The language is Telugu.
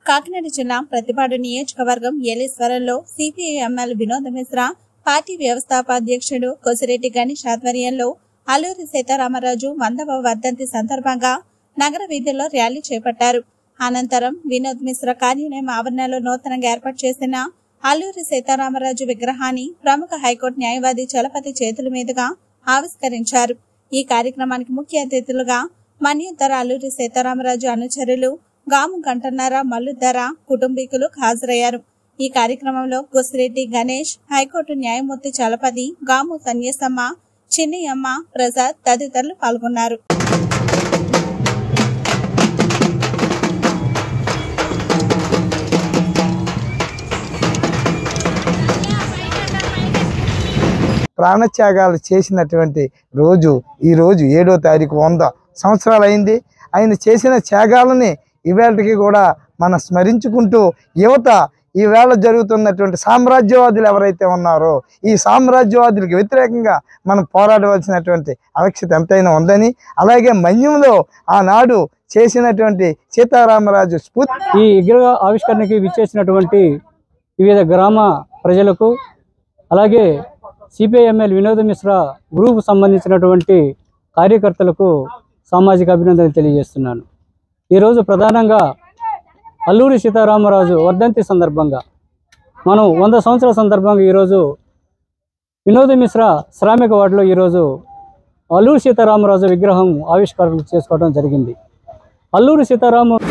కాకినాడ జిల్లా ప్రతిపాడు నియోజకవర్గం ఏలేశ్వరంలో CPI MLA Vinod Mishra party వ్యవస్థాపాధ్యక్షుడు కొసిరెడ్డి గణేష్ ఆధ్వర్యంలో అల్లూరి సీతారామరాజు వందవ వర్ధంతి సందర్భంగా నగర వీధుల్లో ర్యాలీ చేపట్టారు అనంతరం వినోద్ మిశ్రా కార్యాలయం ఆవరణలో నూతనంగా ఏర్పాటు చేసిన అల్లూరి సీతారామరాజు విగ్రహాన్ని ప్రముఖ హైకోర్టు న్యాయవాది చలపతి చేతుల మీదుగా ఆవిష్కరించారు ఈ కార్యక్రమానికి ముఖ్య అతిథులుగా మన్యుద్దర అల్లూరి సీతారామరాజు అనుచరులు గాము గంటన్నర మల్లుద్దర కుటుంబీకులు హాజరయ్యారు ఈ కార్యక్రమంలో గుసిరెడ్డి గణేష్ హైకోర్టు న్యాయమూర్తి చలపతి గాము సన్యసమ్మ చిన్నయమ్మ ప్రసాద్ తదితరులు పాల్గొన్నారు ప్రాణత్యాగాలు చేసినటువంటి రోజు ఈ రోజు ఏడో తారీఖు వంద సంవత్సరాలు అయింది ఆయన చేసిన త్యాగాలని ఇవాళకి కూడా మనం స్మరించుకుంటూ యువత ఈవేళ జరుగుతున్నటువంటి సామ్రాజ్యవాదులు ఎవరైతే ఉన్నారో ఈ సామ్రాజ్యవాదులకు వ్యతిరేకంగా మనం పోరాడవలసినటువంటి ఆవశ్యకత ఎంతైనా ఉందని అలాగే మన్యంలో ఆనాడు చేసినటువంటి సీతారామరాజు స్ఫూర్తి ఈ విగ్రహ ఆవిష్కరణకి విచ్చేసినటువంటి వివిధ గ్రామ ప్రజలకు అలాగే సిపిఐఎంఎల్ వినోద్ మిశ్రా గ్రూప్ సంబంధించినటువంటి కార్యకర్తలకు సామాజిక అభినందనలు తెలియజేస్తున్నాను ఈరోజు ప్రధానంగా అల్లూరి సీతారామరాజు వర్ధంతి సందర్భంగా మనం వంద సంవత్సరాల సందర్భంగా ఈరోజు వినోద్ మిశ్రా శ్రామిక వార్డులో ఈరోజు అల్లూరి సీతారామరాజు విగ్రహం ఆవిష్కరణ చేసుకోవడం జరిగింది అల్లూరి సీతారామ